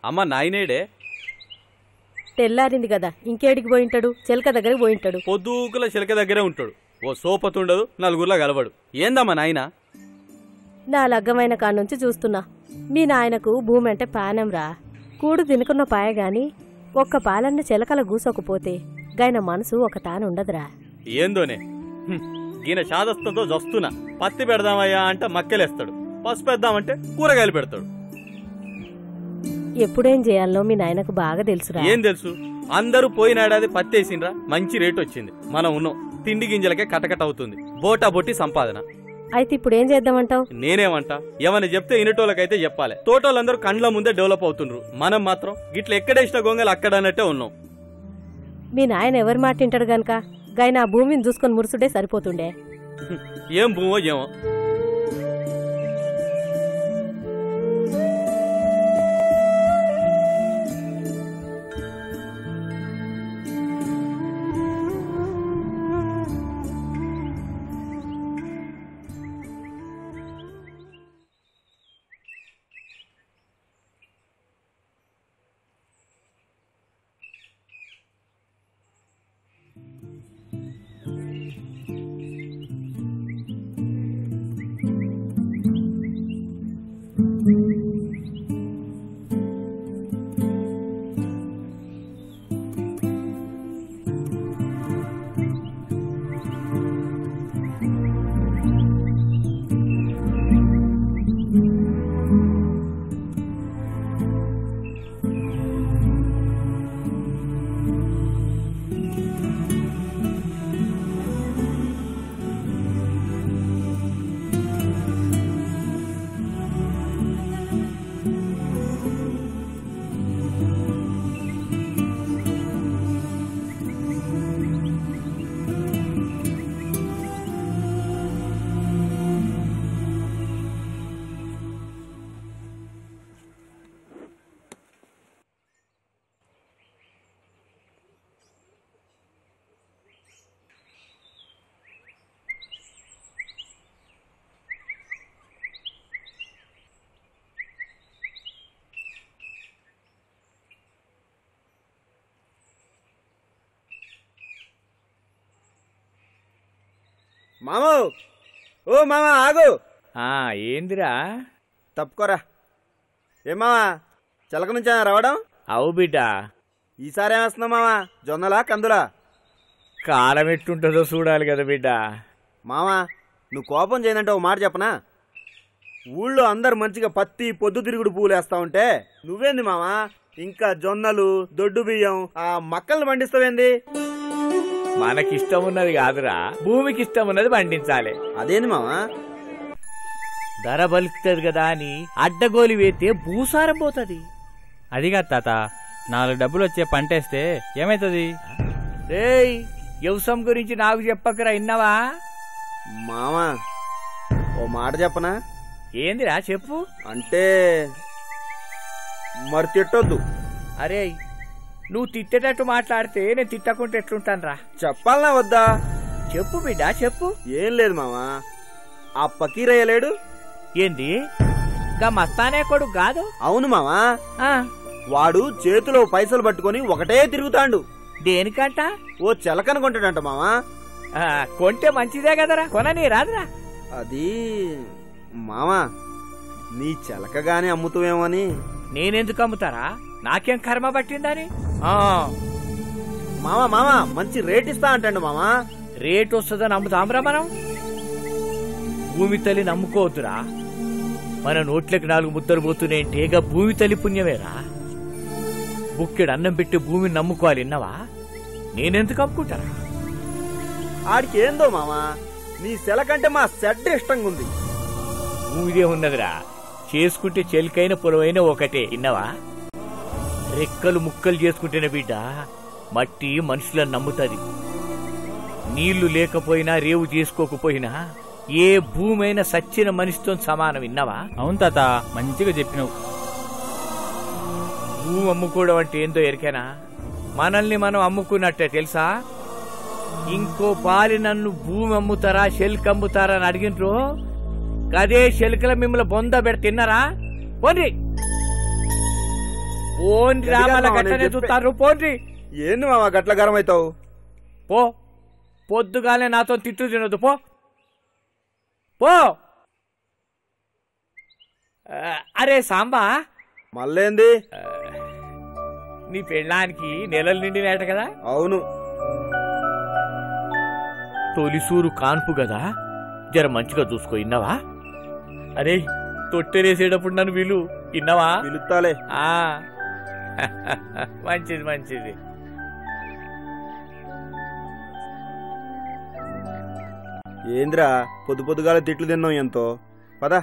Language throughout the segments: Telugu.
అమ్మ నాయనేడే తెల్లారింది కదా ఇంకేడికి పోయింటాడు చెలక దగ్గరికి పోయింటాడు పొద్దుకుల చిలక దగ్గరే ఉంటాడు ఓ సోపతుండదు నలుగురిలో కలవడు ఏందమ్మా నాయన నా లగ్గమైన కానుంచి చూస్తున్నా మీ నాయనకు భూమి అంటే పానం రా కూడు తినుకున్న పాయ గాని ఒక్క పాలన్న చెలకల గూసోకపోతే గైన మనసు ఒక తానుండదురా ఏందోనే హ్మ్. ఈయన చాదస్తంతో జస్తున్నా పత్తి పెడదామయ్యా అంటే మక్కలేస్తాడు పసుపు పెడదామంటే కూరగాయలు పెడతాడు ఎప్పుడేం చేయాలనో మీ నాయనకు బాగా తెలుసురా ఏం తెలుసు అందరూ పోయిన ఏడాది పత్తి వేసిండ్రా మంచి రేటు వచ్చింది మనం ఉన్నాం తిండి గింజలకే కటకట అవుతుంది బోటా బొట్టి సంపాదన అయితే ఇప్పుడు ఏం చేద్దామంటావు నేనేమంటా ఏమని చెప్తే ఇనటోళ్ళకైతే చెప్పాలి తోటోళ్ళందరూ కండ్ల ముందే డెవలప్ అవుతుండ్రు మనం మాత్రం గిట్ల ఎక్కడేసిన గొంగలు అక్కడ అన్నట్టే ఉన్నాం మీ నాయన ఎవరి మాట వింటాడు గనక గైన ఆ భూమిని చూసుకొని మురుసుడే సరిపోతుండే హ్మ్. ఏం భూమో ఏమో మామో ఓ మామ ఆగు ఆ ఏందిరా తప్పుకోరా ఏ మామా చిలక నుంచి రావడం అవు బిడ్డ ఈసారి ఏమేస్తున్నావు మామా జొన్నలా కందులా కాలం ఎట్టుంటుందో చూడాలి కదా బిడ్డ మామా నువ్వు కోపం చేయనంటే ఒక మాట చెప్పనా ఊళ్ళో అందరు మంచిగా పత్తి పొద్దుతిరుగుడు పూలు వేస్తా ఉంటే నువ్వేంది మామా ఇంకా జొన్నలు దొడ్డు బియ్యం ఆ మక్కల్ని పండిస్తావేంది మనకిష్టం ఉన్నది కాదురా భూమికి ఇష్టం ఉన్నది పండించాలి అదేంది మామా ధర బలుకుతుంది కదా అని అడ్డగోలి వేస్తే భూసారం పోతుంది అదిగా తాత నాలుగు డబ్బులు వచ్చే పంటేస్తే ఏమైతుంది రేయ్ వ్యవసాయం గురించి నాకు చెప్పకరా ఇన్నవా మామా ఓ మాట చెప్పనా ఏందిరా చెప్పు అంటే మరి తిట్టొద్దు అరే నువ్వు తిట్టేటట్టు మాట్లాడితే నేను తిట్టకుంటే ఎట్లుంటానురా చెప్పాలనా వద్దా చెప్పు బిడ్డ చెప్పు ఏం లేదు మామా ఆ పకీరయ్య లేడు ఏంది గా మస్తానే కొడుకు కాదు అవును మామా ఆ, వాడు చేతిలో పైసలు పట్టుకొని ఒకటే తిరుగుతాండు దేనికంట ఓ చిలకన కొంటాడంట మామా ఆ, కొంటే మంచిదే కదరా కొనని రాదురా అది మామా నీ చిలకగానే అమ్ముతావేమని నేనెందుకు అమ్ముతారా నాకేం కర్మ పట్టిందని ఆ, మామా మామా మంచి రేట్ ఇస్తా అంటాడు మామా రేట్ వస్తుందని అమ్ముతాంరా మనం భూమి తల్లిని నమ్ముకోవద్దురా మన నోట్లకి నాలుగు ముద్దలు పోతున్నాయంటే ఇక భూమి తల్లి పుణ్యమేరా బుక్కెడు అన్నం పెట్టి భూమిని నమ్ముకోవాలి విన్నవా నేనెందుకు అమ్ముకుంటారా ఆడికి ఏందో మామా నీ సెలకంటే మా సెడ్ ఇష్టంగా ఉంది భూమిదే ఉన్నదిరా చేసుకుంటే చెలికైన పొలవైన ఒకటే విన్నవా రెక్కలు ముక్కలు చేసుకుంటేనే బిడ్డ మట్టి మనుషులను నమ్ముతుంది నీళ్లు లేకపోయినా రేవు చేసుకోకపోయినా ఏ భూమైనా సచ్చిన మనిషితో సమానం విన్నావా అవును తాత మంచిగా చెప్పినావు భూమి అమ్ముకోవడం అంటే ఏందో ఎరికేనా మనల్ని మనం అమ్ముకున్నట్టే తెలుసా ఇంకో పాలి నన్ను భూమి అమ్ముతారా శెల్క్ అమ్ముతారా అని అడిగినరు అదే శెల్కల మిమ్మల్ని బొంద పెడి తిన్నారా పోనీ పోండి రా గట్టిగా మళ్ళా మావా, నేను గట్టనే చెప్పే- చూస్తారు పోండి ఏంది మామ గట్ల గరం అవుతావు పో పొద్దుగాలే నాతో తిట్టు తినొద్దు పో పో ఆ, అరే సాంబా మళ్ళేంది ఆ, నీ పెళ్ళానికి నెలలు నిండినాయట కదా అవును తొలిసూరు కాన్పు కదా జర మంచిగా చూసుకో ఇన్నవా అరే తొట్టెరేసేటప్పుడు నన్ను వీలు ఇన్నవా పిలుస్తాలే ఆ మంచిది మంచిది ఏందిరా పొద్దు పొద్దుగాల తిట్లు తిన్నాం ఎంతో పదా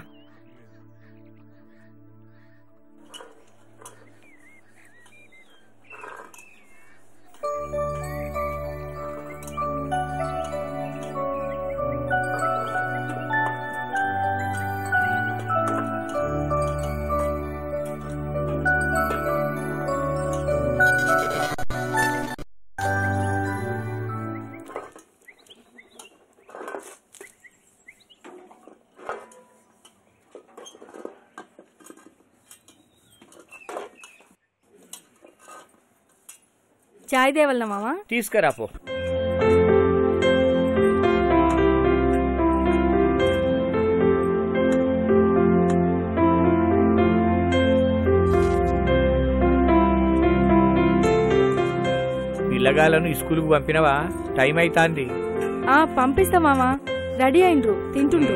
చాయ్ దేవలనా మామా తీసుకురా పో పిల్లగాలను స్కూల్కు పంపినవా టైం అవుతాంది ఆ పంపిస్తా మామా రెడీ అయిండ్రు తింటుండ్రు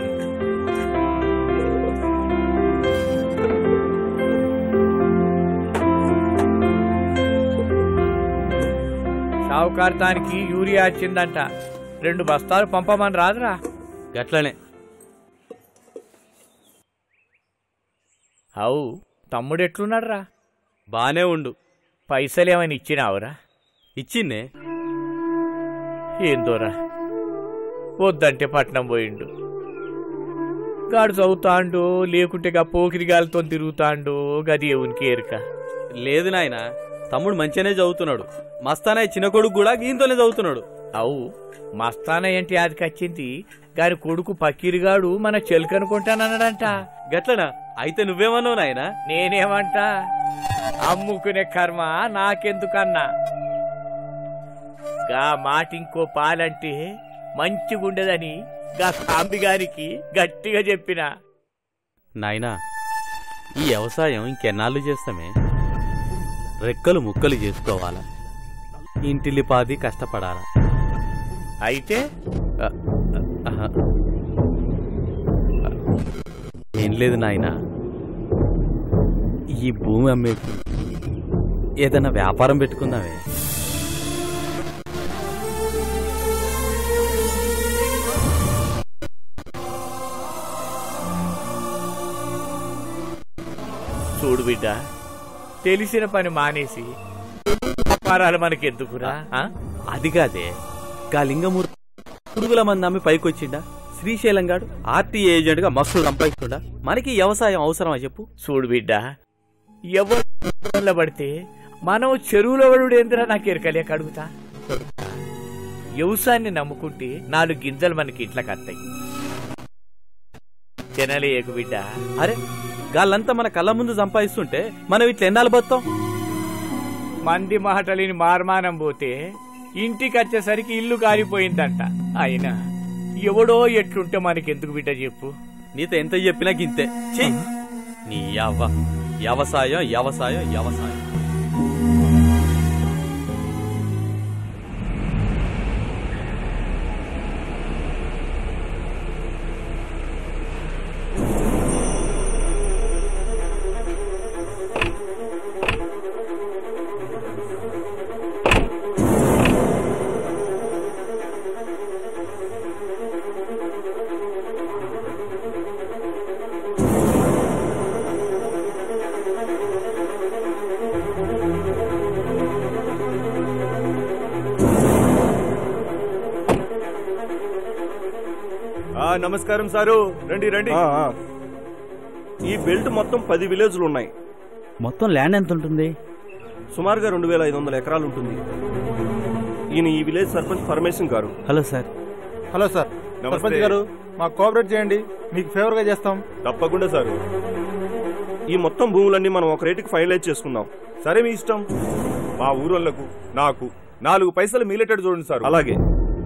షావుకార్తానికి యూరియా వచ్చిందంట రెండు బస్తాలు పంపమని రాదురా గట్లనే అవు తమ్ముడు ఎట్లున్నాడు రా బానే ఉండు పైసలు ఏమైనా ఇచ్చినావురా ఇచ్చిందే ఏందోరా వద్దంటే పట్నం పోయిండు గాడు చదువుతాండో లేకుంటే గా పోకిరి గాలితో తిరుగుతాండో గది ఎవనికి ఎరుక లేదు నాయన తమ్ముడు మంచిగానే చదువుతున్నాడు మస్తానాయ్ చిన్న కొడుకు కూడా గీంతోనే చదువుతున్నాడు అవు మస్తాన ఏంటి అది కచ్చింది గాని కొడుకు పకీరిగాడు మన చెలుకనుకుంటానన్నాడంట గట్లనా అయితే నువ్వేమన్నావు నాయన నేనేమంటా అమ్ముకునే కర్మ నాకెందుకన్నా గా మాట ఇంకో పాలంటే మంచిగుండదని గా కాంబిగానికి గట్టిగా చెప్పిన నాయనా ఈ వ్యవసాయం ఇంకెన్నాళ్ళు చేస్తామే రెక్కలు ముక్కలు చేసుకోవాలా ఇంటిల్లిపాది కష్టపడాలా అయితే అ, అహ. ఏం లేదు నాయనా ఈ భూమి అమ్మేసి ఏదైనా వ్యాపారం పెట్టుకుందామే చూడు బిడ్డ తెలిసిన పని మానేసి వ్యాపారాలు మనకెందుకురా ఆ? అది కాదే గా లింగమూర్తి పురుగుల మంది అమ్మి పైకొచ్చిండా శ్రీశైలం గాడు ఆర్టీ ఏజెంట్ గా మస్తు సంపాదిస్తుండా మనకి ఈ వ్యవసాయం అవసరమా చెప్పు చూడు బిడ్డ ఎవరు పడితే మనం చెరువులో పడుడు ఏందిరా నాకు ఎరకలేక అడుగుతా వ్యవసాయాన్ని నమ్ముకుంటే నాలుగు గింజలు మనకి ఇంట్లోకి వస్తాయి తినలేకు బిడ్డ అరే గాళ్ళంతా మన కళ్ళ ముందు సంపాదిస్తుంటే మనం ఇట్లా ఎన్నాళ్ళు బతాం మంది మాటలిని మార్మానం పోతే ఇంటికి వచ్చేసరికి ఇల్లు కాలిపోయిందంట అయినా ఎవడో ఎట్లుంటే మనకెందుకు బిడ్డ చెప్పు నీతో ఎంత చెప్పినా గింతే ఛీ! నీ అవ్వ వ్యవసాయం వ్యవసాయం వ్యవసాయం ఆ నమస్కారం సారు రండి రండి ఈ బెల్ట్ మొత్తం పది విలేజ్లు ఉన్నాయి మొత్తం ల్యాండ్ ఎంత ఉంటుంది సుమారుగా రెండు వేల ఐదు వందల ఎకరాలు ఉంటుంది ఈయన ఈ విలేజ్ సర్పంచ్ పరమేశ్వరం గారు హలో సార్ హలో సార్ నమస్తే. సర్పంచ్ గారు మాకు కోఆపరేట్ చేయండి మీకు ఫేవర్ గా చేస్తాం తప్పకుండా సారు ఈ మొత్తం భూములన్నీ మనం ఒక రేటుకి ఫైనలైజ్ చేసుకుందాం సరే మీ ఇష్టం మా ఊరోళ్లకు నాకు నాలుగు పైసలు మిగిలేటట్టు చూడండి సార్ అలాగే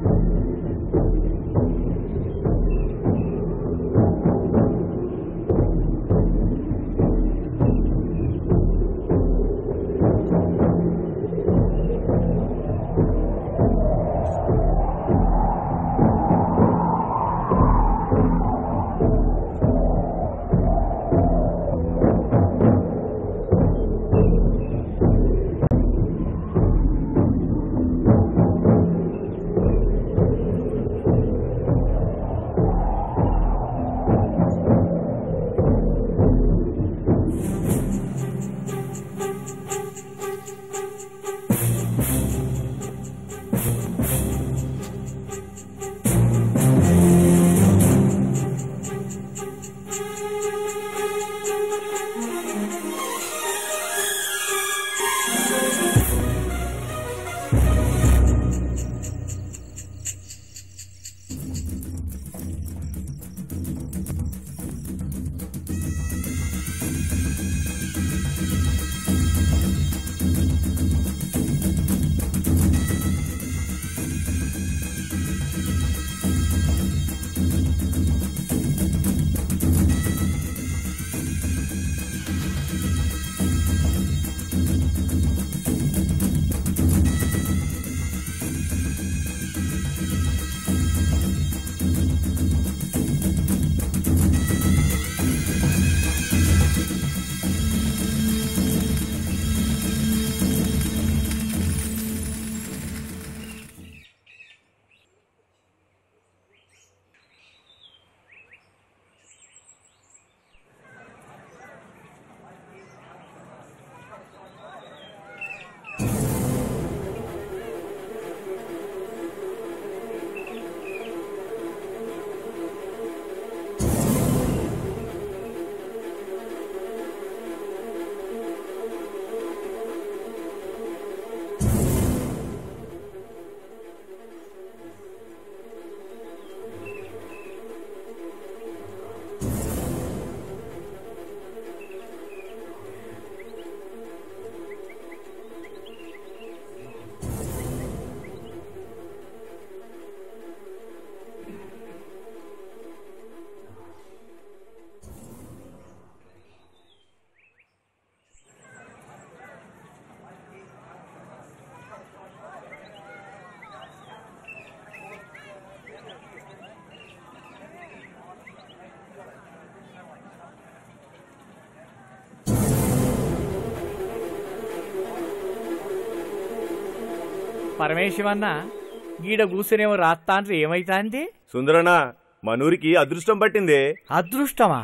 పరమేశమన్న గీడ కూసునేమో రాత్తాండ్రు ఏమైతాంది సుందరనా మనూరికి అదృష్టం పట్టిందే అదృష్టమా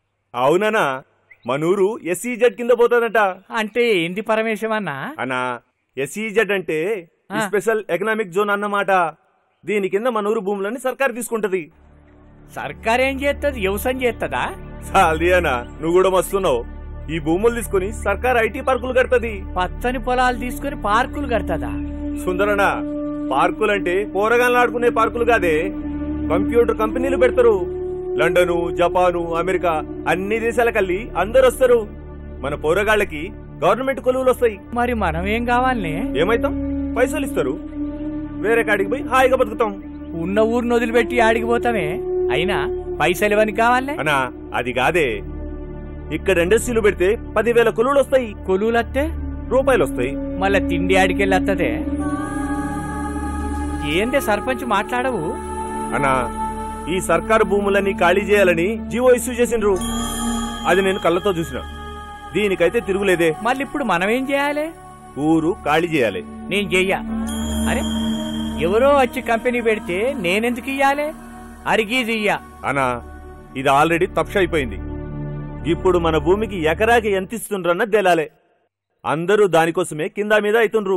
అవుననా మనూరు ఎస్ఈజెడ్ కింద పోతుందట అంటే ఏంది పరమేశమన్న అనా ఎస్ఈజెడ్ అంటే ఆ. స్పెషల్ ఎకనామిక్ జోన్ అన్నమాట దీని కింద మనూరు భూములని సర్కార్ తీసుకుంటది సర్కార్ ఏం చేస్తుంది వ్యవసాయం చేస్తుందా సాల్ది అనా నువ్వు కూడా మస్తున్నావు ఈ భూములు తీసుకుని సర్కార్ ఐటీ పార్కులు కడతది పచ్చని పొలాలు తీసుకుని పార్కులు కడతదా సుందరనా పార్కులంటే పోరగాళ్ళు ఆడుకునే పార్కులు కాదే కంప్యూటర్ కంపెనీలు పెడతారు లండను జపాను అమెరికా అన్ని దేశాలకెళ్ళి అందరు వస్తారు మన పోరగాళ్ళకి గవర్నమెంట్ కొలువులు వస్తాయి మరి మనం ఏం కావాలనే ఏమైతాం పైసలు ఇస్తారు వేరే కాడికి పోయి హాయిగా బతుకుతాం ఉన్న ఊరిని వదిలిపెట్టి ఆడిగిపోతామే అయినా పైసలు ఇవన్నీ కావాలనే అనా అది కాదే ఇక్కడ ఇండస్ట్రీలు పెడితే పదివేల కొలువులు వస్తాయి కొలువులత్తే రూపాయలు వస్తాయి మళ్ళా తిండి ఆడికెళ్ళి వత్తదే ఏందే సర్పంచ్ మాట్లాడవు అనా ఈ సర్కారు భూములన్నీ ఖాళీ చేయాలని జీవో ఇష్యూ చేసిండ్రు అది నేను కళ్ళతో చూసిన దీనికైతే తిరుగులేదే మళ్ళీ ఇప్పుడు మనం ఏం చేయాలి ఊరు ఖాళీ చేయాలి నేను చెయ్య అరే ఎవరో వచ్చి కంపెనీ పెడితే నేనెందుకు ఇయ్యాలి అరిగీది ఇయ్య అనా ఇది ఆల్రెడీ తప్ష అయిపోయింది ఇప్పుడు మన భూమికి ఎకరాకి ఎంత ఇస్తుండ్రన్నది తేలాలే అందరూ దానికోసమే కింద మీద అవుతుండ్రు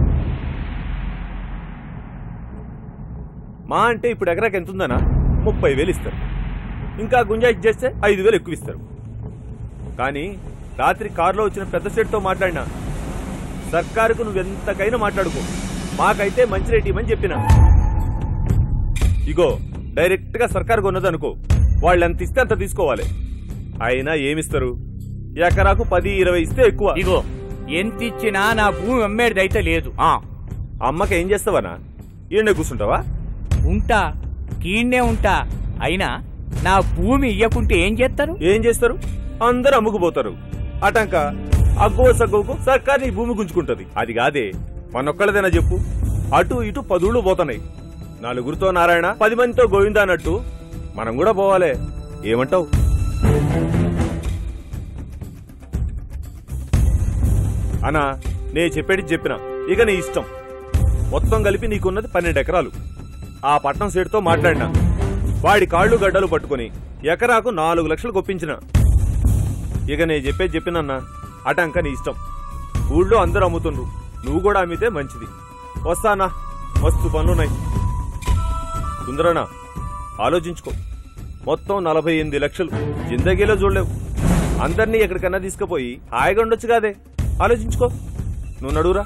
మా అంటే ఇప్పుడు ఎకరాకి ఎంత ఉందనా ముప్పై వేలు ఇస్తారు ఇంకా గుంజాయిష్ చేస్తే ఐదు వేలు ఎక్కువ ఇస్తారు కానీ రాత్రి కారులో వచ్చిన పెద్ద సెట్తో మాట్లాడినా సర్కారుకు నువ్వెంతకైనా మాట్లాడుకో మాకైతే మంచి రేట్ ఇవ్వమని చెప్పిన ఇగో డైరెక్ట్ గా సర్కారు కొన్నదనుకో వాళ్ళు ఎంత ఇస్తే అంత తీసుకోవాలి అయినా ఏమిస్తారు ఎకరాకు పది ఇరవై ఇస్తే ఎక్కువ ఇగో ఎంత ఇచ్చినా నా భూమి అమ్మేటిదైతే లేదు ఆ అమ్మకి ఏం చేస్తావనా ఈయన కూర్చుంటావా ఉంటా కీడ్నే ఉంటా అయినా నా భూమి ఇయ్యకుంటే ఏం చేస్తారు ఏం చేస్తారు అందరూ అమ్ముకుపోతారు అటంక అగ్గువ సగ్గువకు సర్కార్ నీ భూమి గుంజుకుంటది అది కాదే మనొక్కళ్ళదేనా చెప్పు అటు ఇటు పదుళ్ళు పోతున్నాయి నలుగురితో నారాయణ పది మందితో గోవింద అన్నట్టు మనం కూడా పోవాలే ఏమంటావు అనా నే చెప్పేది చెప్పిన ఇక నీ ఇష్టం మొత్తం కలిపి నీకున్నది పన్నెండు ఎకరాలు ఆ పట్నం సేటుతో మాట్లాడినా వాడి కాళ్ళు గడ్డలు పట్టుకొని ఎకరాకు నాలుగు లక్షలు కొప్పించిన ఇక నేను చెప్పేది చెప్పినన్నా అటంక నీ ఇష్టం ఊళ్ళో అందరూ అమ్ముతుండ్రు నువ్వు కూడా అమ్మితే మంచిది వస్తానా మస్తు పనులున్నాయి సుందరనా ఆలోచించుకో మొత్తం నలభై ఎనిమిది లక్షలు జిందగీలో చూడలేవు అందరినీ ఎక్కడికన్నా తీసుకుపోయి హాయిగా ఉండొచ్చు కాదే ఆలోచించుకో నువ్వు నడువురా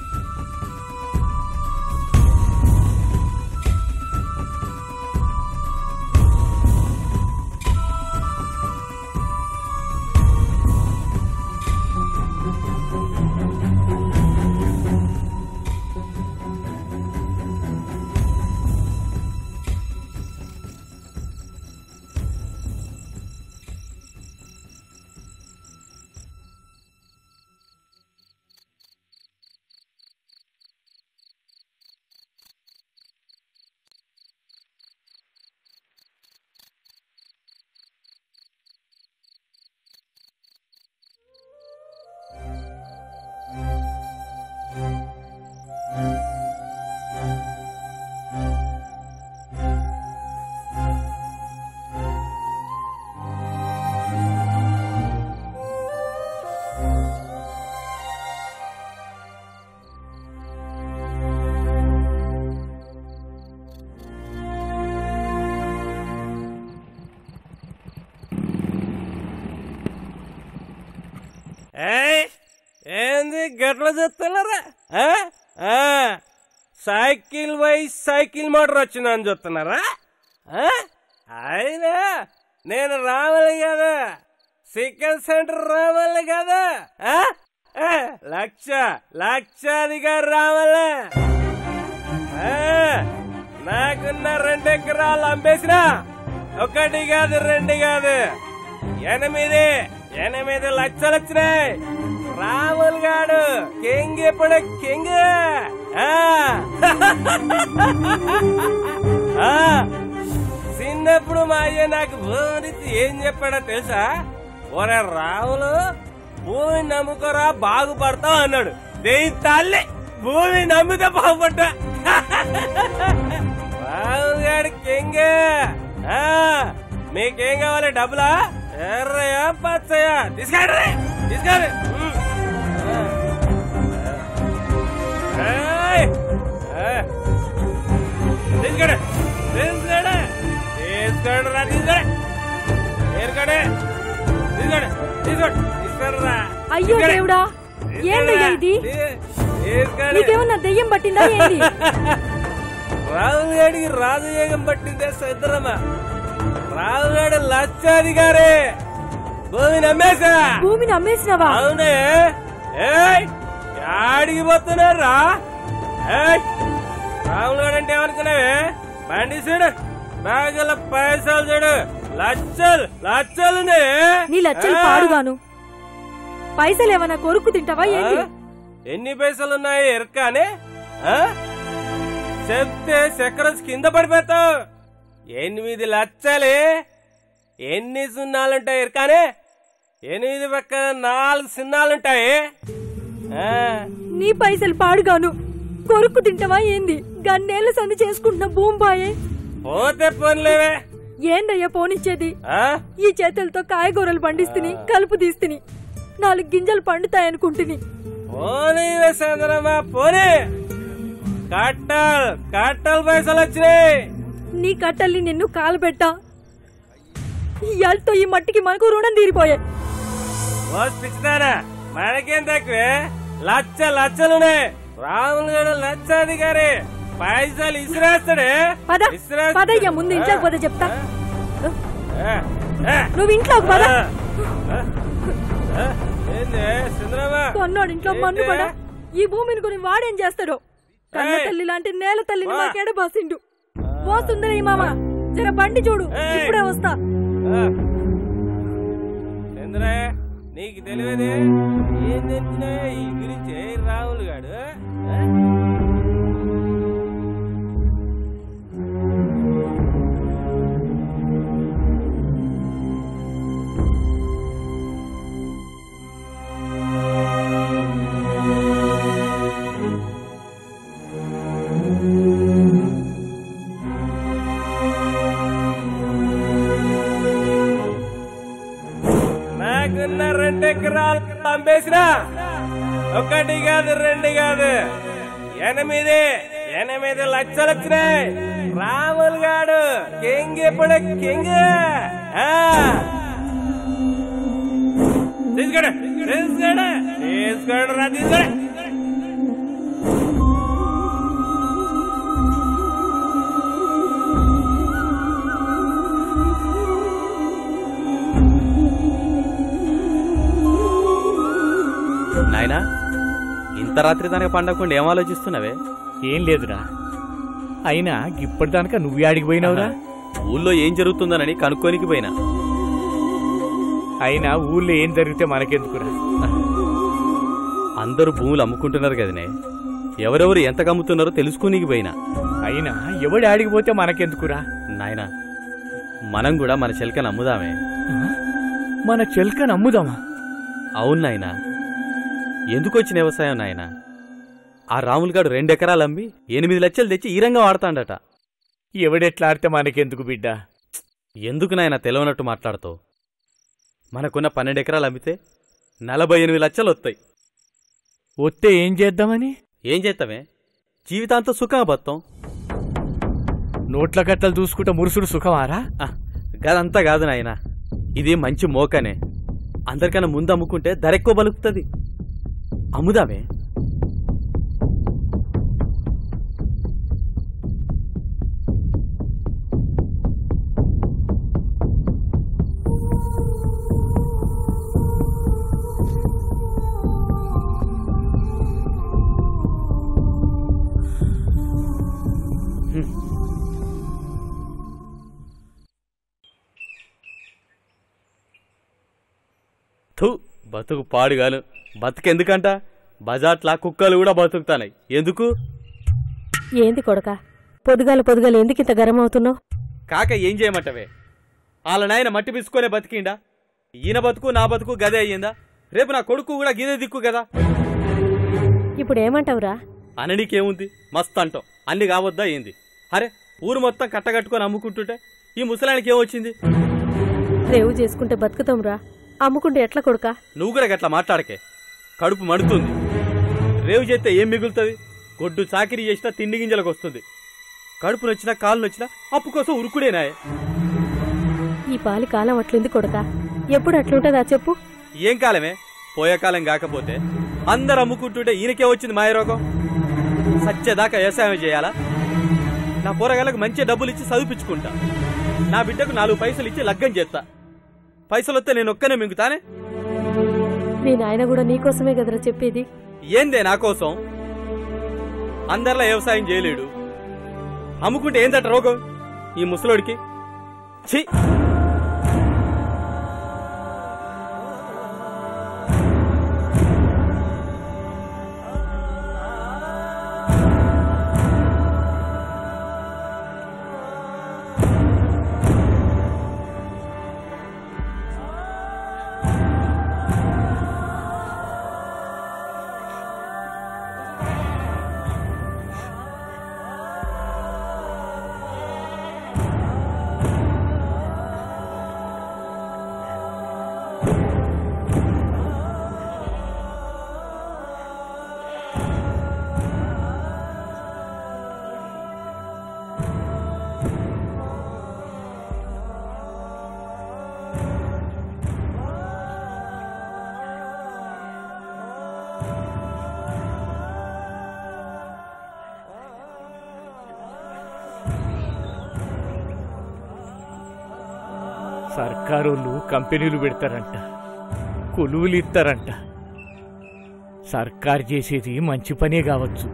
ఏయ్, ఏంది గట్ల చూస్తున్నారా ఆ? ఆ, సైకిల్ వై సైకిల్ మోటార్ వచ్చిందని చూస్తున్నారా ఆ? అయినా నేను రావాలి కదా చికెన్ సెంటర్ రావాలి కదా ఆ? ఆ, లక్ష లక్షాధిగా రావాలా ఆ, నాకున్న రెండు ఎకరాలు అమ్మేసిన ఒకటి కాదు రెండు కాదు ఎనిమిది ఎనిమిది లక్షలు వచ్చినాయి రాములు గాడు కింగ్ ఇప్పుడు కింగ్ ఆ. ఆ, చిన్నప్పుడు మా అయ్య నాకు భూమి ఏం చెప్పాడో తెలుసా ఒరే రాములు భూమి నమ్ముకోరా బాగుపడతావు అన్నాడు దేని తల్లి భూమి నమ్మితే బాగుపడ్డా రాములు గాడు కింగ్ ఆ, మీకేం కావాలి డబ్బులా ఎర్రయా పచ్చయా తీసుకెళ్ళి తీసుకెళ్ళి ఉమ్. ఆ. ఏయ్. ఆ. తీసుకెళ్ళు తీసుకెళ్ళు తీసుకోండి రా తీసుకోండి తీసుకోండి తీసుకోండి తీసుకోండి తీసుకోండి రా అయ్యో దేవుడా ఏందయ్యా ఇది తీసుకోండి నీకేమన్నా దెయ్యం పట్టిందా ఏంది రాహుల్ గారికి రాజయోగం పట్టిందే సిద్ధరమ్మ రాహుల్ గారు లక్షాధికారి భూమిని అమ్మేశా భూమిని అమ్మేసినావా అవునే ఏయ్ ఆడికి పోతున్నారా ఏయ్ రాహుల్ గారు అంటే ఏమనుకున్నావే బండి చూడు బ్యాగుల పైసలు చూడు లక్షలు లక్షలునే నీ లచ్చలు ఆ? పాడుగాను పైసలు ఏమన్నా కొరుకు తింటావా ఏంది ఆ? ఎన్ని పైసలు ఉన్నాయి ఎరకానే ఆ? చెప్తే చక్రం కింద పడిపోతావు ఎనిమిది లక్షలే ఎన్ని సున్నాలుంటాయి ఎరకానే ఎనిమిది పక్క నాలుగు సున్నాలుంటాయి ఆ, నీ పైసలు పాడుగాను కొరుకు తింటావా ఏంది గన్నేళ్ల సంది చేసుకుంటున్న భూంబాయే పోతే పోన్లేవే ఏందయ్యా పోనిచ్చేది ఆ? ఈ చేతులతో కాయగూరలు పండిస్తుని కలుపు తీస్తుని నాలుగు గింజలు పండుతాయనుకుంటుని పోనీ చంద్రమా పోనీ కట్టల్ కట్టల్ పైసలు వచ్చినాయి నీ కట్టల్ని నిన్ను కాలబెట్టా ఇయాళ్ళతో ఈ మట్టికి మనకు రుణం తీరిపోయే పిచ్చిదానా మనకేం తక్కువే లచ్చ లచ్చలున్నాయి రాములు గారు లక్షాధికారి పైసలు ఇసిరేస్తాడే పద ఇసిరేస్తాడు. పదయ్యా ముందు ఇంట్లోకి పోతే చెప్తా ఆ, ఆ, నువ్వు ఇంట్లోకి పద ఆ, ఆ, ఏందే చంద్రమా కొన్నాడు ఇంట్లో మన్ను ఏంటే? పడ ఈ భూమిని కొని వాడేం చేస్తాడో కన్న ఏయ్! తల్లి లాంటి నేల తల్లిని వా! మాకేడ బాసిండు ఓ సుందరయ్య మామ జర బండి చూడు ఏయ్! ఇప్పుడే వస్తా చంద్ర నీకు తెలియదే ఏం తెలిసినా ఈ గురించి రాహుల్ గాడు ఆ? నాకున్న రెండు ఎకరాలు పంపేసిన ఒకటి కాదు రెండు కాదు ఎనిమిది ఎనిమిది లక్షలు వచ్చినాయి రాములు గాడు కింగ్ ఇప్పుడు కింగ్ ఆ. తీసుకోడు తీసుకోడు తీసుకోడు రా తీసుకోడు నాయనా ఇంత రాత్రి దానికి పండకుండా ఏం ఆలోచిస్తున్నావే ఏం లేదురా అయినా ఇప్పటిదానక నువ్వు ఆడికి పోయినావురా ఊళ్ళో ఏం జరుగుతుందనని కనుక్కోనికి పోయినా అయినా ఊళ్ళో ఏం జరిగితే మనకెందుకురా అందరూ భూములు అమ్ముకుంటున్నారు కదనే ఎవరెవరు ఎంత కమ్ముతున్నారో తెలుసుకోనికి పోయినా అయినా ఎవడు ఆడికి పోతే మనకెందుకురా నాయనా మనం కూడా మన చెలకని అమ్ముదామే మన చెల్క నమ్ముదామా అవును నాయనా ఎందుకు వచ్చిన వ్యవసాయం నాయనా ఆ రాములుగాడు రెండెకరాలు అమ్మి ఎనిమిది లక్షలు తెచ్చి ఈ రంగం వాడతాడట ఎవడెట్లా ఆడితే మనకెందుకు బిడ్డ ఎందుకు నాయన తెలవనట్టు మాట్లాడతావు మనకున్న పన్నెండు ఎకరాలు అమ్మితే నలభై ఎనిమిది లక్షలు వస్తాయి వస్తే ఏం చేద్దామని ఏం చేస్తామే జీవితాంతం సుఖంగా బతాం నోట్ల కట్టలు చూసుకుంటా మురుసుడు సుఖమారా గదంతా కాదు నాయన ఇది మంచి మోకనే అందరికన్నా ముందు అమ్ముకుంటే ధర ఎక్కువ బలుకుతుంది అమ్ముదామే థు బతుకు పాడుగాను బతుకెందుకంట బజాట్లా కుక్కలు కూడా బతుకుతానాయి ఎందుకు ఏంది కొడక పొదుగాల పొదుగాల ఎందుకు ఇంత గరం అవుతున్నావు కాక ఏం చేయమంటవే వాళ్ళ నాయన మట్టి పిసుకొనే బతికిండా ఈయన బతుకు నా బతుకు గదే అయ్యిందా రేపు నా కొడుకు కూడా గిదే దిక్కు కదా ఇప్పుడు ఏమంటావురా అననీకేముంది మస్త్ అంటాం అన్ని కావద్దా ఏంది అరే ఊరు మొత్తం కట్టగట్టుకొని అమ్ముకుంటుంటే ఈ ముసలానికి ఏమొచ్చింది రేవు చేసుకుంటే బతుకుతాంరా అమ్ముకుంటే ఎట్లా కొడుక నువ్వు కూడా గట్లా మాట్లాడకే కడుపు మడుతుంది రేవు చేస్తే ఏం మిగులుతుంది గొడ్డు చాకిరీ చేసినా తిండి గింజలకు వస్తుంది కడుపు నొచ్చినా కాలు నొచ్చినా అప్పు కోసం ఉరుకుడేనాయే ఈ పాలి కాలం అట్లుంది కొడక ఎప్పుడు అట్లుంటదా చెప్పు ఏం కాలమే పోయే కాలం కాకపోతే అందరు అమ్ముకుంటుంటే ఈయనకే వచ్చింది మాయరోగం సత్యదాకా వ్యవసాయం చేయాలా నా పోరగాళ్ళకు మంచి డబ్బులు ఇచ్చి చదివించుకుంటా నా బిడ్డకు నాలుగు పైసలు ఇచ్చి లగ్గం చేస్తా పైసలు వస్తే నేను ఒక్కనే మింగుతానే మీ నాయన కూడా నీకోసమే కదరా చెప్పేది ఏందే నా కోసం అందరిలా వ్యవసాయం చేయలేడు అమ్ముకుంటే ఏందట రోగం ఈ ముసలోడికి ఛీ సర్కారోళ్ళు కంపెనీలు పెడతారంట కొలువులు ఇస్తారంట సర్కార్ చేసేది మంచి పనే కావచ్చు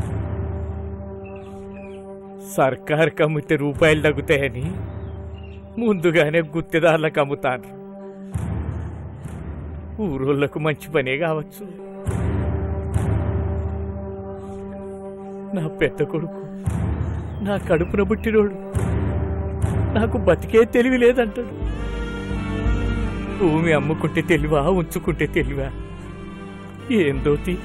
సర్కార్కి అమ్మితే రూపాయలు తగ్గుతాయని ముందుగానే గుత్తెదారులకు అమ్ముతాను ఊరోళ్ళకు మంచి పనే కావచ్చు నా పెద్ద కొడుకు నా కడుపున పుట్టినోడు నాకు బతికే తెలివి లేదంటాడు భూమి అమ్ముకుంటే తెలివా ఉంచుకుంటే తెలివా ఏం దోతి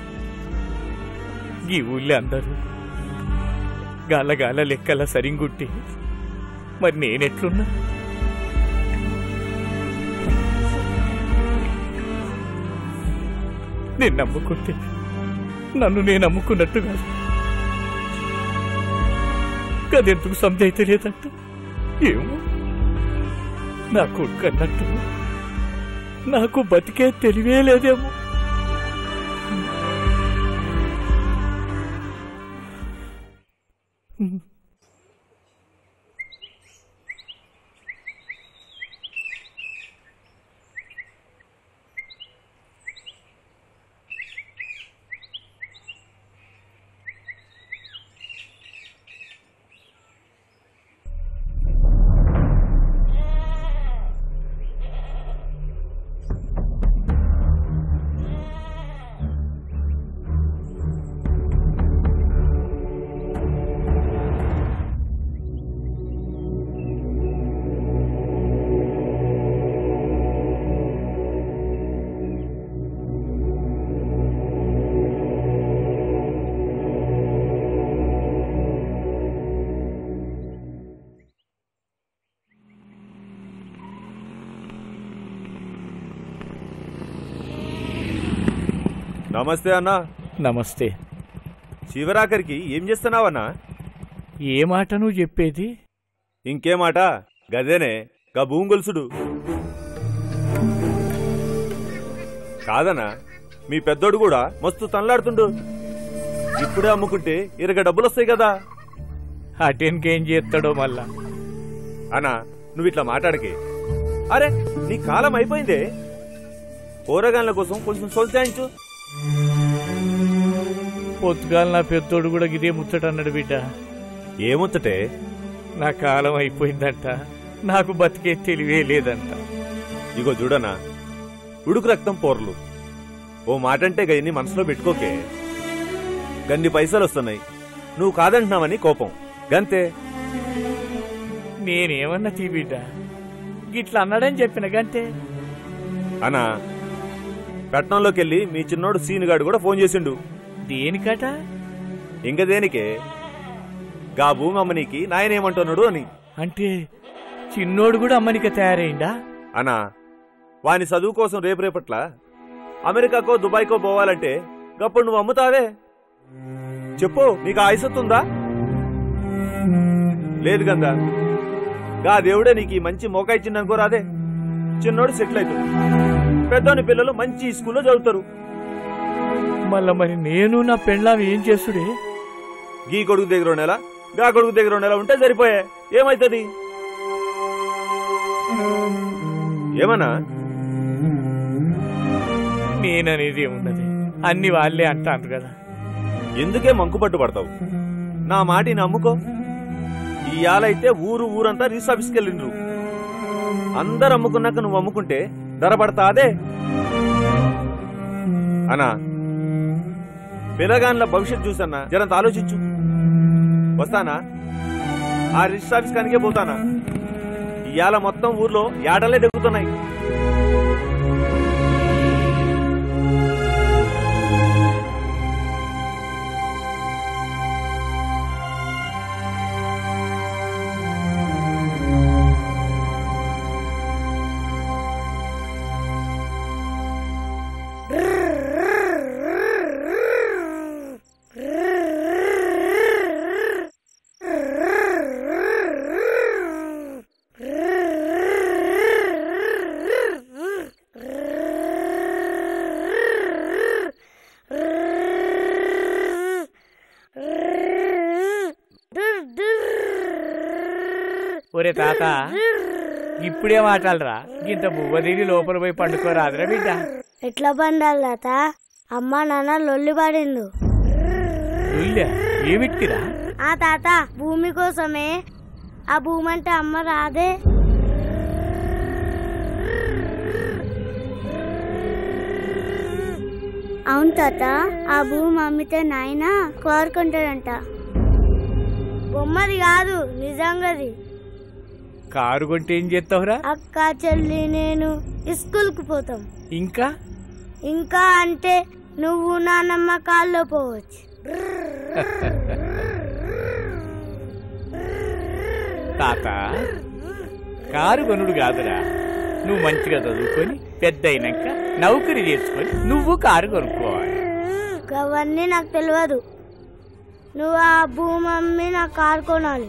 ఈ ఊళ్ళో అందరూ గాల గాల లెక్కల సరింగుట్టి మరి నేనెట్లున్నా నేను నమ్ముకుంటే నన్ను నేను నమ్ముకున్నట్టు కాదు కదెందుకు సంజైతే లేదంట ఏమో నా కొడుకు అన్నట్టు నాకు బతికే తెలివే లేదేమో నమస్తే అన్నా నమస్తే శివరాకరికి ఏం చేస్తున్నావన్నా ఏ మాట నువ్వు చెప్పేది ఇంకేమాట గదేనే గా భూంగొలుసుడు కాదనా మీ పెద్దోడు కూడా మస్తు తనలాడుతుండు ఇప్పుడే అమ్ముకుంటే ఇరగ డబ్బులు వస్తాయి కదా అటెన్కేం చేస్తాడో మళ్ళా అన్నా నువ్వు ఇట్లా మాట్లాడకే అరే నీ కాలం అయిపోయిందే కూరగాయల కోసం కొంచెం సొల్చాయించు పొద్దుగాల నా పెద్దోడు కూడా గిదే ముచ్చట అన్నాడు బిడ్డ ఏముచ్చటే నా కాలం అయిపోయిందంట నాకు బతికే తెలివే లేదంట ఇగో చూడనా ఉడుకు రక్తం పోర్లు ఓ మాటంటే గయన్ని మనసులో పెట్టుకోకే గన్ని పైసలు వస్తున్నాయి నువ్వు కాదంటున్నావని కోపం గంతే నేనేమన్నా తీ బిడ్డ గిట్లా అన్నాడని చెప్పిన గంతే అనా పట్నంలోకి వెళ్ళి మీ చిన్నోడు సీనుగాడు కూడా ఫోన్ చేసిండు దేనికట ఇంక దేనికే గా భూమి అమ్మనీకి నాయనేమంటున్నాడు అని అంటే చిన్నోడు కూడా అమ్మనిక తయారైందా అనా వాని చదువు కోసం రేపు రేపట్ల అమెరికాకో దుబాయ్కో పోవాలంటే గప్పుడు నువ్వు అమ్ముతావే చెప్పు నీకు ఆయుసత్తుందా లేదు గందా గా దేవుడే నీకు ఈ మంచి మోకా ఇచ్చిందనుకో రాదే చిన్నోడు సెటిల్ అవుతాడు పెద్దోని పిల్లలు మంచి స్కూల్లో చదువుతారు మళ్ళా మరి నేను నా పెళ్ళాం ఏం చేసుడే గీ కొడుకు దగ్గర నెల గా కొడుకు దగ్గర నెల ఉంటే సరిపోయే ఏమైతుంది ఏమన్నా నేననేది ఏమున్నది అన్ని వాళ్ళే అంటాను కదా ఎందుకే మంకుపట్టు పడతావు నా మాటి నమ్ముకో ఇయాలైతే ఊరు ఊరంతా రీస్ ఆఫీస్కి వెళ్ళిండ్రు అందరు అమ్ముకున్నాక నువ్వు అమ్ముకుంటే ధర పడతా అదే అనా పిల్లగాన్ల భవిష్యత్ చూసన్నా జరంత ఆలోచించు వస్తానా ఆ రిజిస్టర్ ఆఫీస్ కనికే పోతానా ఇవాళ మొత్తం ఊర్లో యాడలే దెక్కుతున్నాయి ఒరే తాత ఇప్పుడే మాట్లాడరా ఇంత బువ్వ తిని లోపల పోయి పండుకోరాదురా బిడ్డ ఎట్లా పండాలి తాత అమ్మ నాన్న లొల్లి పడిండు లొల్లా? ఏమిటికిరా ఆ తాత భూమి కోసమే ఆ భూమి అంటే అమ్మ రాదే అవును తాత ఆ భూమి అమ్మితే నాయన కోరుకుంటాడంట బొమ్మది కాదు నిజంగాది కారు కొంటే ఏం చేస్తావురా అక్క చెల్లి నేను స్కూల్కి పోతాం ఇంకా ఇంకా అంటే నువ్వు నానమ్మ కాల్లో పోవచ్చు తాత కారు కొనుడు కాదురా నువ్వు మంచిగా చదువుకొని పెద్ద అయినాక నౌకరీ చేసుకొని నువ్వు కారు కొనుక్కోవాలి అవన్నీ నాకు తెలియదు నువ్వు ఆ భూమి అమ్మి నా కారు కొనాలి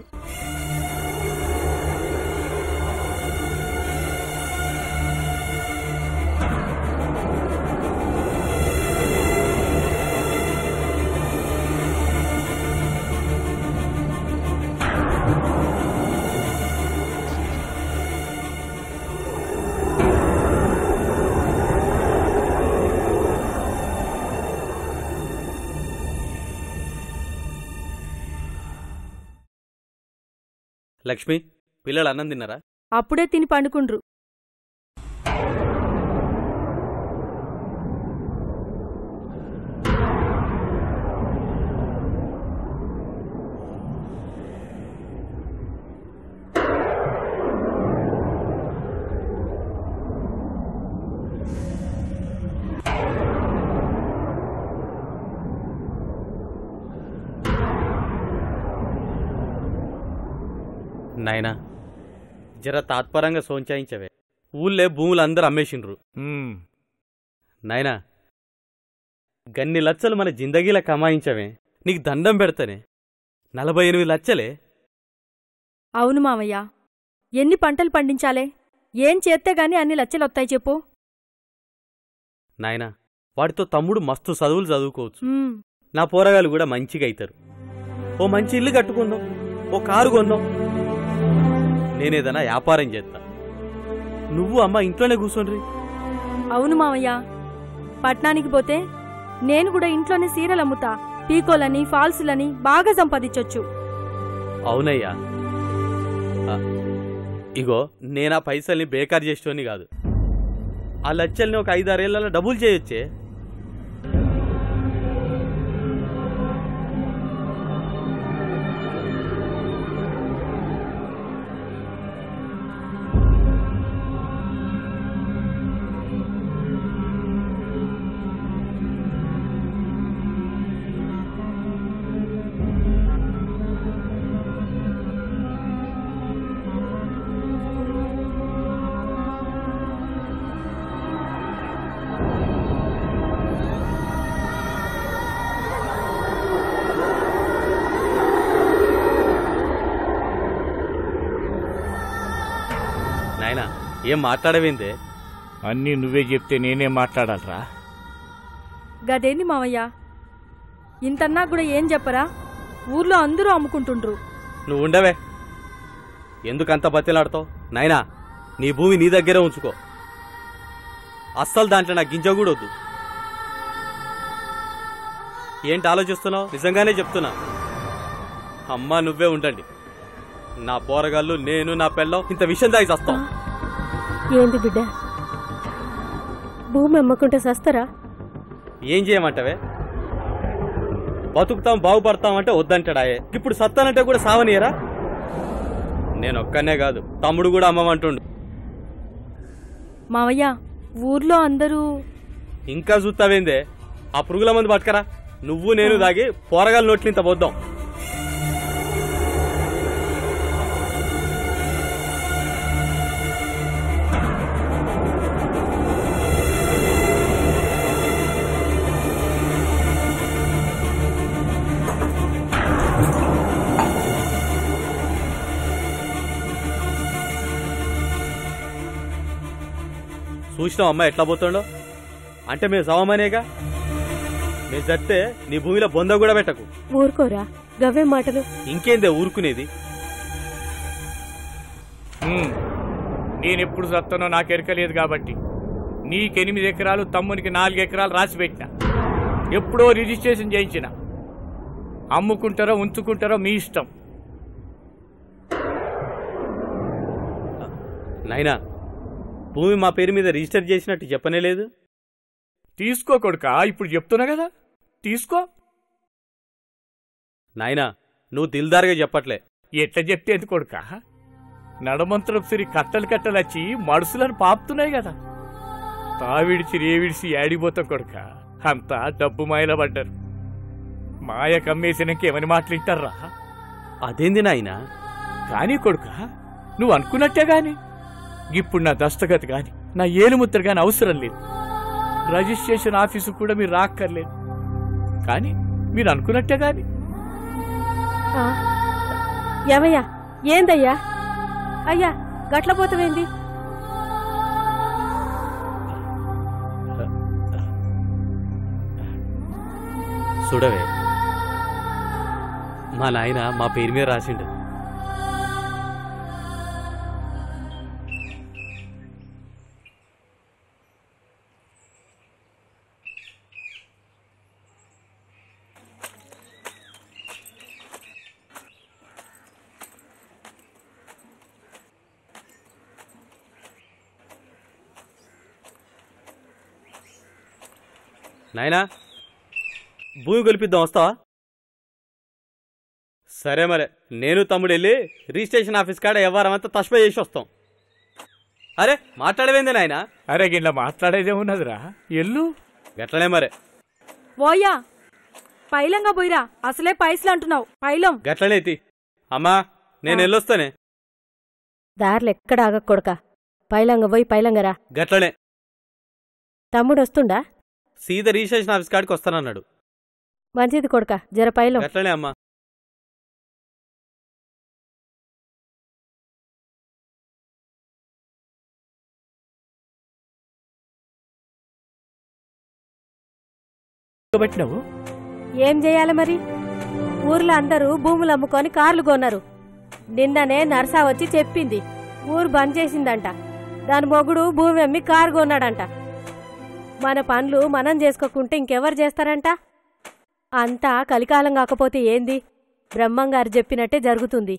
లక్ష్మి పిల్లలు అన్నం తిన్నారా అప్పుడే తిని పండుకుండ్రు నాయనా జర తాత్పరంగా సోంచాయించవే ఊళ్ళే భూములు అందరూ అమ్మేసిండ్రు నాయనా గన్ని లచ్చలు మన జిందగీలా కమాయించవే నీకు దండం పెడతానే నలభై ఎనిమిది లచ్చలే అవును మామయ్య ఎన్ని పంటలు పండించాలే ఏం చేస్తే గాని అన్ని లచ్చలొత్తాయి చెప్పు నాయనా వాడితో తమ్ముడు మస్తు చదువులు చదువుకోవచ్చు ఉమ్, నా పోరగాలు కూడా మంచిగా అవుతారు ఓ మంచి ఇల్లు కట్టుకుందాం ఓ కారు కొందాం నేనేదైనా వ్యాపారం చేస్తా నువ్వు అమ్మ ఇంట్లోనే కూర్చోండ్రి అవును మామయ్య పట్నానికి పోతే నేను కూడా ఇంట్లోనే సీరలు అమ్ముతా పీకోలని ఫాల్సులని బాగా సంపాదించొచ్చు అవునయ్యా ఆ, ఇగో నేను ఆ పైసల్ని బేకార్ చేసేటోని కాదు ఆ లచ్చల్ని ఒక ఐదారేళ్లలో డబుల్ చేయొచ్చే నాయనా ఏం మాట్లాడవేందే అన్నీ నువ్వే చెప్తే నేనే మాట్లాడాలరా గదేంది మావయ్య ఇంతన్నా కూడా ఏం చెప్పరా ఊర్లో అందరూ అమ్ముకుంటుండ్రు నువ్వు ఉండవే ఎందుకంత బతిలాడతావు నాయనా నీ భూమి నీ దగ్గరే ఉంచుకో అస్సలు దాంట్లో నా గింజ కూడా వద్దు ఏంటి ఆలోచిస్తున్నావు నిజంగానే చెప్తున్నా అమ్మా నువ్వే ఉండండి నా పోరగాళ్ళు నేను నా పెళ్ళం ఇంత విషయం దాగి చస్తాం ఏంది బిడ్డ భూమి అమ్మకుంటే సస్తరా ఏం చేయమంటావే బతుకుతాం బాగుపడతాం అంటే వద్దంటాడాయే ఇప్పుడు సత్తానంటే కూడా సావనీయరా నేను ఒక్కనే కాదు తమ్ముడు కూడా అమ్మమంటుండు మావయ్య ఊర్లో అందరూ ఇంకా చూస్తావేందే ఆ పురుగుల మంది పట్టుకరా నువ్వు నేను దాగి పోరగాల నోట్లు ఇంత పోద్దాం చూసినావు అమ్మ ఎట్లా పోతుండో అంటే మేము సవమనేగా మేము చస్తే నీ భూమిలో బొంద కూడా పెట్టకు ఊరుకోరా గవ్వే మాటలు ఇంకేందే ఊరుకునేది నేను ఎప్పుడు సత్తానో నాకు ఎరకలేదు కాబట్టి నీకెనిమిది ఎకరాలు తమ్మునికి నాలుగు ఎకరాలు రాసి పెట్టిన ఎప్పుడో రిజిస్ట్రేషన్ చేయించిన అమ్ముకుంటారో ఉంచుకుంటారో మీ ఇష్టం నాయనా భూమి మా పేరు మీద రిజిస్టర్ చేసినట్టు చెప్పనే లేదు తీసుకో కొడుక ఇప్పుడు చెప్తున్నా కదా తీసుకో నాయనా నువ్వు దిల్దారుగా చెప్పట్లే ఎట్లా చెప్తేది కొడుక నడమంత్రం సిరి కట్టలు కట్టలు వచ్చి మడుసులను పాపుతున్నాయి కదా తావిడిచి రేవిడిచి ఏడిపోతాం కొడుక అంతా డబ్బు మాయల పడ్డారు మాయ కమ్మేసినాక ఏమని మాట్లాడతారా అదేంది నాయనా కానీ కొడుక నువ్వు అనుకున్నట్టే గాని ఇప్పుడు నా దస్తగతి గాని నా ఏలుముద్ర గాని అవసరం లేదు రిజిస్ట్రేషన్ ఆఫీసు కూడా మీరు రాక్కర్లేదు కానీ మీరు అనుకున్నట్టే గాని ఆ, ఏమయ్యా ఏందయ్యా అయ్యా గట్ల పోతవేంది చూడవే మా నాయన మా పేరు మీద రాసిండు నాయనా భూమి కొలిపిద్దాం వస్తావా సరే మరి నేను తమ్ముడు వెళ్ళి రిజిస్ట్రేషన్ ఆఫీస్ కాడ వ్యవహారం అంతా తష్పై చేసి వస్తాం అరే మాట్లాడవేంది నాయనా అరే గిట్ల మాట్లాడేదే ఉన్నదిరా ఎల్లు గట్లనే మరే ఓయ్యా పైలంగా పోయిరా అసలే పైసలు అంటున్నావు పైలం గట్లనే తి అమ్మా నేను వెళ్ళొస్తానే దారిలో ఎక్కడ ఆగకూడక పైలంగ పోయి పైలంగరా గట్లనే తమ్ముడు వస్తుండా సీదా రిజిస్ట్రేషన్ ఆఫీస్ కాడికి వస్తానన్నాడు మంచిది కొడుక జర పైలం గట్లనే అమ్మా పెట్టినావు ఏం చేయాలి మరి ఊర్లో అందరూ భూములు అమ్ముకొని కార్లు కొన్నారు నిన్ననే నర్సా వచ్చి చెప్పింది ఊరు బంద్ చేసిందంట దాని మొగుడు భూమి అమ్మి కారు కొన్నాడంట మన పనులు మనం చేసుకోకుంటే ఇంకెవరు చేస్తారంట అంతా కలికాలం కాకపోతే ఏంది బ్రహ్మంగారు చెప్పినట్టే జరుగుతుంది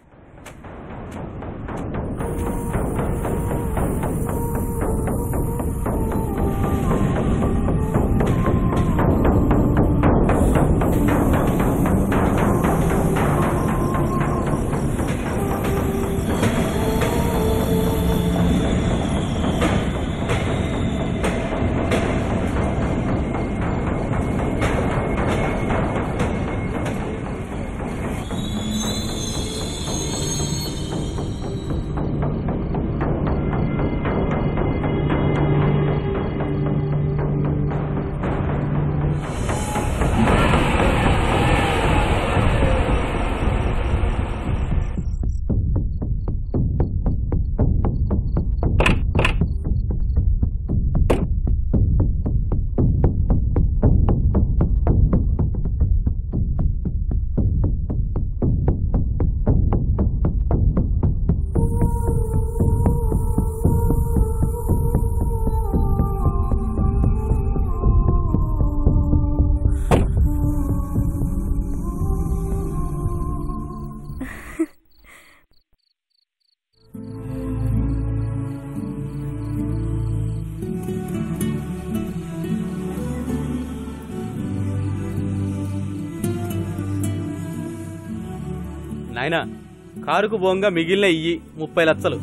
నాయనా కారుకు బోంగా మిగిలిన ఇయ్యి ముప్పై లక్షలు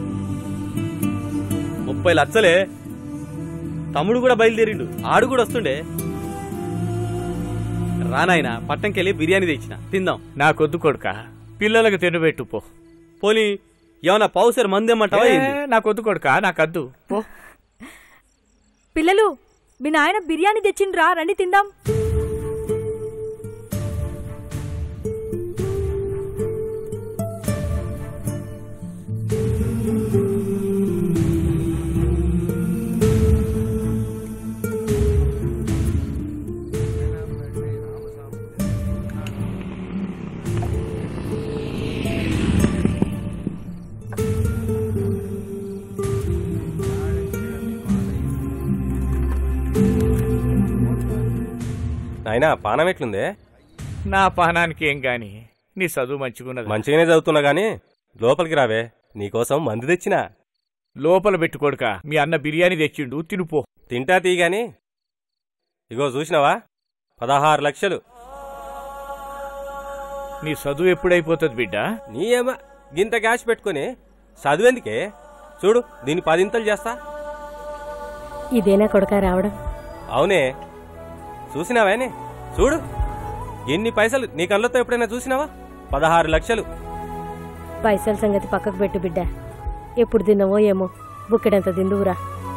ముప్పై లక్షలే తమ్ముడు కూడా బయలుదేరిండు ఆడు కూడా వస్తుండే రానాయన పట్టంకెళ్ళి బిర్యానీ తెచ్చిన తిందాం నాకొద్దు కొడుక పిల్లలకు తినబెట్టు పో పోనీ ఏమన్నా పౌసర్ మందేమంటావా ఏ, ఏంది? నాకొద్దు కొడుక నాకద్దు పో పిల్లలు మీ నాయన బిర్యానీ తెచ్చిండ్రా రండి తిందాం నాయనా పానం ఎట్లుందే నా పానానికి ఏం గాని నీ చదువు మంచిగున్నది మంచిగానే చదువుతున్నా గానీ లోపలికి రావే నీకోసం మందు తెచ్చినా లోపల పెట్టుకోడుక మీ అన్న బిర్యానీ తెచ్చిండు తినుపో తింటా తీగాని ఇగో చూసినావా పదహారు లక్షలు నీ చదువు ఎప్పుడైపోతుంది బిడ్డ నీ ఏమా గింత క్యాష్ పెట్టుకుని చదువెందుకే చూడు దీన్ని పదింతలు చేస్తా ఇదేనా కొడుక రావడం అవునే చూసినావేనే చూడు ఎన్ని పైసలు నీ కళ్ళతో ఎప్పుడైనా చూసినావా పదహారు లక్షలు పైసల సంగతి పక్కకు పెట్టు బిడ్డ ఎప్పుడు తిన్నావో ఏమో బుక్కెడంత తిందువురా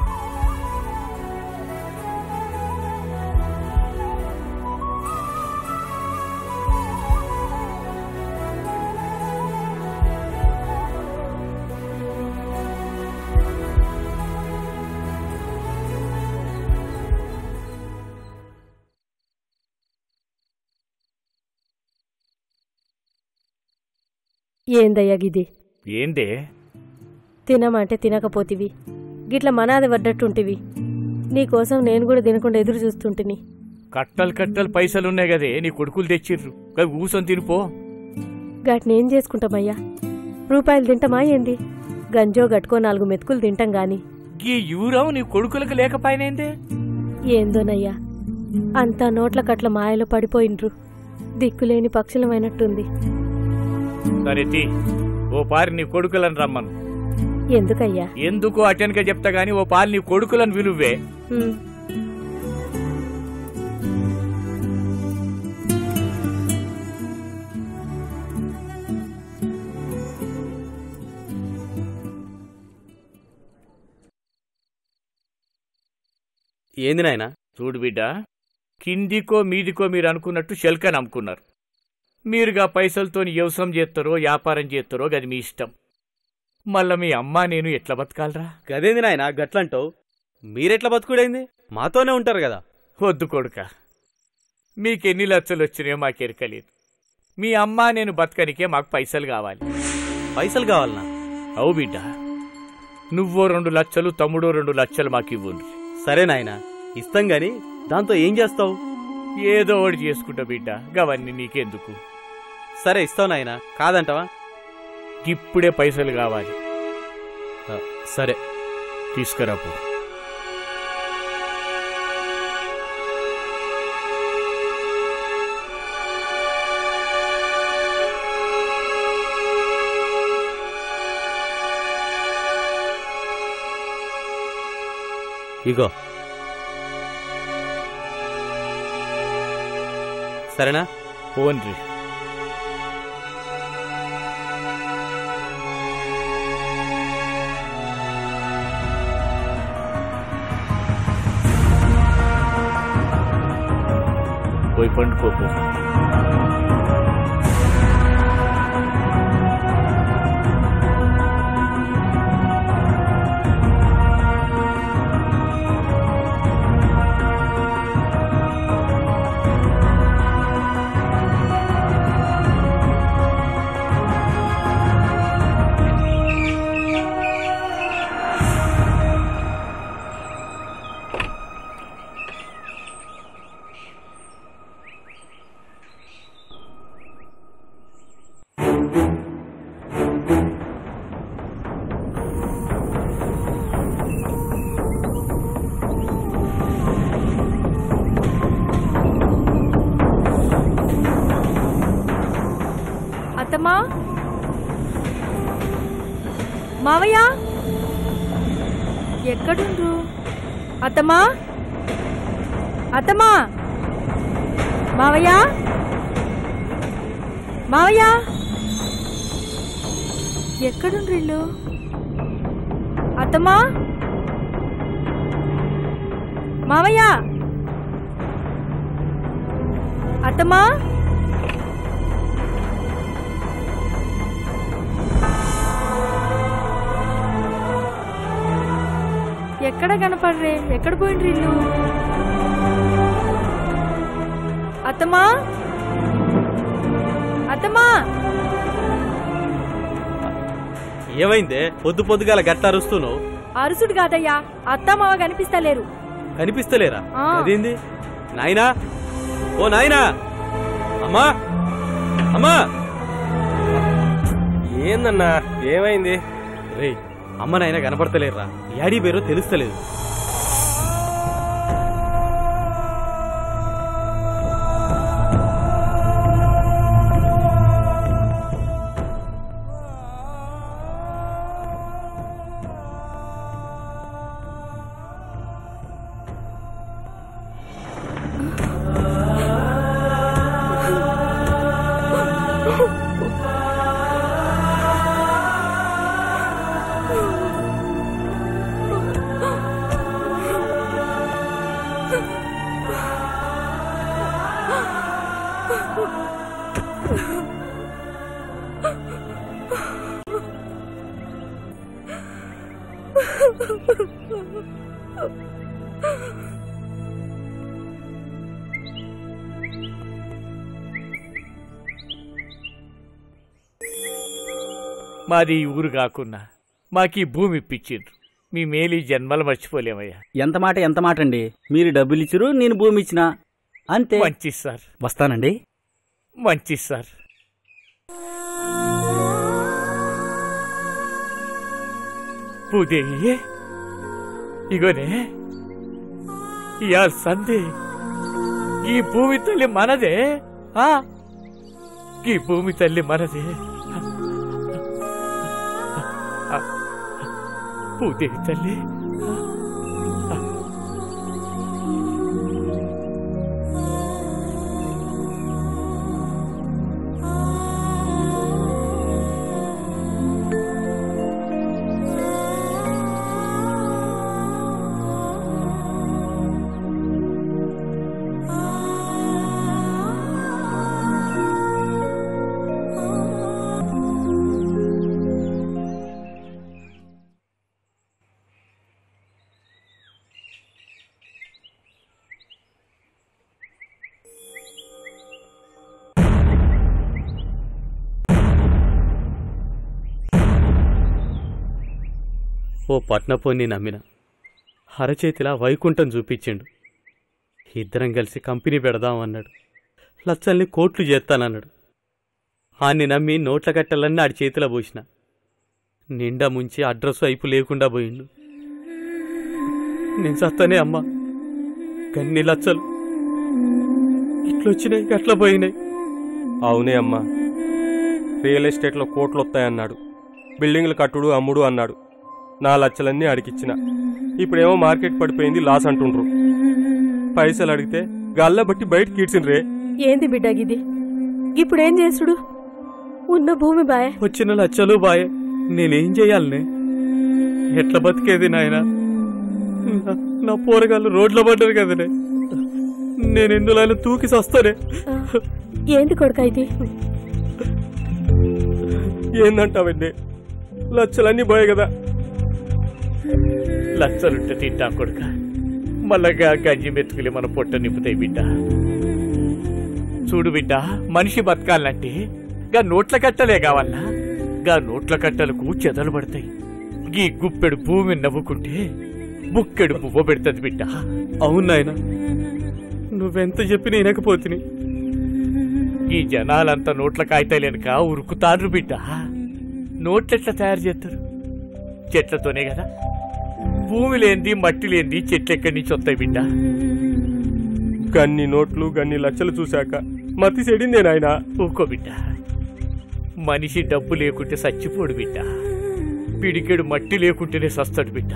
ఏందయ్యా గిది ఏందే తినమంటే తినకపోతివి గిట్ల మనాది పడ్డట్టుంటివి నీకోసం నేను కూడా తినకుండా ఎదురు చూస్తుంటిని కట్టలు కట్టలు పైసలున్నాయి కదే నీ కొడుకులు తెచ్చిర్రు అవి కూసొని తినిపో గాటినేం చేసుకుంటామయ్యా రూపాయలు తింటామా ఏంది గంజో గట్టుకో నాలుగు మెతుకులు తింటాం గాని ఈ యూరం నీ కొడుకులకు లేకపాయనేందే ఏందోనయ్యా అంతా నోట్ల కట్ల మాయలో పడిపోయిండ్రు దిక్కులేని పక్షులమైనట్టుంది సరే తీ ఓ పారి నీ కొడుకులను రమ్మను ఎందుకయ్యా ఎందుకు అటెన్గా చెప్తా గాని ఓ పాలు నీ కొడుకులను విలువే ఉమ్, ఏంది నాయనా చూడు బిడ్డ కిందికో మీదికో మీరు అనుకున్నట్టు శల్కని అమ్ముకున్నారు మీరుగా పైసలతోని వ్యవసాయం చేస్తారో వ్యాపారం చేస్తారో గది మీ ఇష్టం మళ్ళా మీ అమ్మ నేను ఎట్లా బతకాలరా గదేంది నాయనా గట్లంటావు మీరెట్లా బతుకుడైంది మాతోనే ఉంటారు కదా వద్దు కొడుక మీకెన్ని లక్షలు వచ్చినాయో మాకెరకలేదు మీ అమ్మ నేను బతకనికే మాకు పైసలు కావాలి పైసలు కావాలనా అవు బిడ్డ నువ్వో రెండు లక్షలు తమ్ముడో రెండు లక్షలు మాకు ఇవ్వండి సరే నాయనా ఇస్తాం గాని దాంతో ఏం చేస్తావు ఏదో ఒకటి చేసుకుంటా బిడ్డ గవన్నీ నీకెందుకు సరే ఇస్తావు నాయనా కాదంటావా ఇప్పుడే పైసలు కావాలి ఆ, సరే తీసుకురాపో ఇగో సరేనా పోన్రి పోయి పండుకోపో అత్తమ్మా మావయ్య ఎక్కడుండ్రు అత్తమ్మా అత్తమ్మా మావయ్య మావయ్య ఎక్కడుండ్రు ఇల్లు అత్తమ్మా మావయ్య అత్తమ్మా ఎక్కడ కనపడరే ఎక్కడ పోయిండ్రు ఇల్లు అత్తమ్మా అత్తమ్మా ఏమైందే పొద్దు పొద్దుగాల గట్ట అరుస్తున్నావు అరుసుడు కాదయ్యా అత్త మావ కనిపిస్తలేరు కనిపిస్తలేరా ఆ. అదేంది నాయనా ఓ నాయనా అమ్మా అమ్మా ఏందన్నా ఏమైంది రే అమ్మ నాయన కనపడతలేరురా యాడీ పేరో తెలుస్తలేదు మాది ఈ ఊరు కాకున్నా మాకు ఈ భూమి ఇప్పించిండ్రు మీ మేలు ఈ జన్మలు మర్చిపోలేమయ్యా ఎంత మాట ఎంత మాట అండి మీరు డబ్బులు ఇచ్చిరు నేను భూమి ఇచ్చిన అంతే మంచి సార్ వస్తానండి మంచి సార్ పూదేవి ఇగోనే ఇవాళ సంధి ఈ భూమి తల్లి మనదే ఆ ఈ భూమి తల్లి మనదే ఆ, పూదేవి తల్లి ఓ పట్నపోని నమ్మిన అరచేతిలా వైకుంఠం చూపించిండు ఇద్దరం కలిసి కంపెనీ పెడదాం అన్నాడు లచ్చల్ని కోట్లు చేస్తానన్నాడు ఆన్ని నమ్మి నోట్ల కట్టలన్నీ ఆడి చేతిలో పోసిన నిండా ముంచి అడ్రస్ వైపు లేకుండా పోయిండు నేను చస్తానే అమ్మా కన్ని లచ్చలు ఇట్లొచ్చినాయి అట్లా పోయినాయి అవునే అమ్మా రియల్ ఎస్టేట్లో కోట్లు వస్తాయన్నాడు బిల్డింగ్లు కట్టుడు అమ్ముడు అన్నాడు నా లచ్చలన్నీ అడిగిచ్చిన ఇప్పుడేమో మార్కెట్ పడిపోయింది లాస్ అంటుండ్రు పైసలు అడిగితే గల్ల బట్టి బయటకి ఈడ్చిండ్రే ఏంది బిడ్డ గిది ఇప్పుడేం చేసుడు ఉన్న భూమి బాయ్ వచ్చిన లచ్చలు బాయే నేనేం చెయ్యాలనే ఎట్లా బతికేది నాయన నా- నా పోరగాళ్ళు రోడ్ల పడ్డారు కదనే నేను ఎందులో తూకి సస్తానే ఏంది కొడుక ఇది ఏందంటావండి లచ్చలన్నీ పోయాయి కదా లచ్చలుంటే తింటాం కొడుక మళ్ళగా గంజి మెతుకులే మన పొట్ట నింపుతాయి బిడ్డ చూడు బిడ్డ మనిషి బతకాలంటే గా నోట్ల కట్టలే కావన్నా గా నోట్ల కట్టలకు చెదలు పడతాయి గీ గుప్పెడు భూమి నవ్వుకుంటే బుక్కెడు పువ్వ పెడుతుంది బిడ్డ అవును నాయన నువ్వెంత చెప్పినా వినకపోతిని ఈ జనాలంతా నోట్ల కాగితాలేనక ఉరుకుతారు బిడ్డ నోట్లెట్లా తయారు చేస్తారు చెట్లతోనే కదా భూమి లేనిది మట్టి లేనిది చెట్లు ఎక్కడి నుంచి వస్తాయి బిడ్డ గన్ని నోట్లు గన్ని లచ్చలు చూశాక మతి చెడిందే నాయన ఊకో బిడ్డ మనిషి డబ్బు లేకుంటే చచ్చిపోడు బిడ్డ పిడికెడు మట్టి లేకుంటేనే సస్తాడు బిడ్డ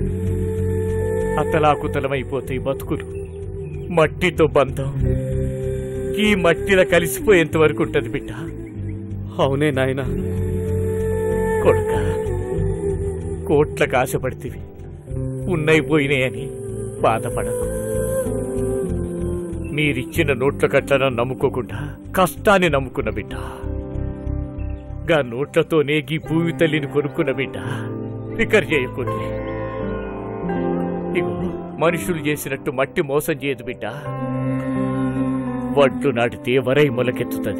అతలాకుతలమైపోతాయి బతుకులు మట్టితో బంధం ఈ మట్టిలో కలిసిపోయేంత వరకు ఉంటది బిడ్డ అవునే నాయన కొడుక కోట్లకు ఆశపడితివి ఉన్నయి పోయినాయని బాధపడకు మీరిచ్చిన నోట్ల కట్టలను నమ్ముకోకుండా కష్టాన్ని నమ్ముకున్న బిడ్డ గా నోట్లతోనే గీ భూమి తల్లిని కొనుక్కున్న బిడ్డ ఫికర్ చేయకుంది ఇగో మనుషులు చేసినట్టు మట్టి మోసం చేయదు బిడ్డ వడ్లు నాటితే వరై మొలకెత్తుతుంది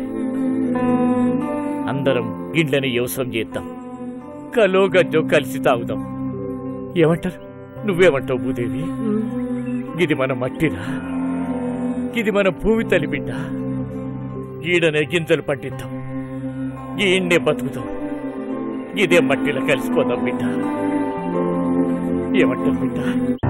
అందరం గిండ్లని వ్యవసాయం చేద్దాం కలో గజ్జో కలిసి తాగుదాం ఏమంటారు నువ్వేమంటావు భూదేవి ఇది మన మట్టిరా ఇది మన భూమి తల్లి బిడ్డ ఈడనే గింజలు పండిద్దాం ఈయన్నే బతుకుతాం ఇదే మట్టిలో కలిసిపోదాం బిడ్డ ఏమంటారు బిడ్డ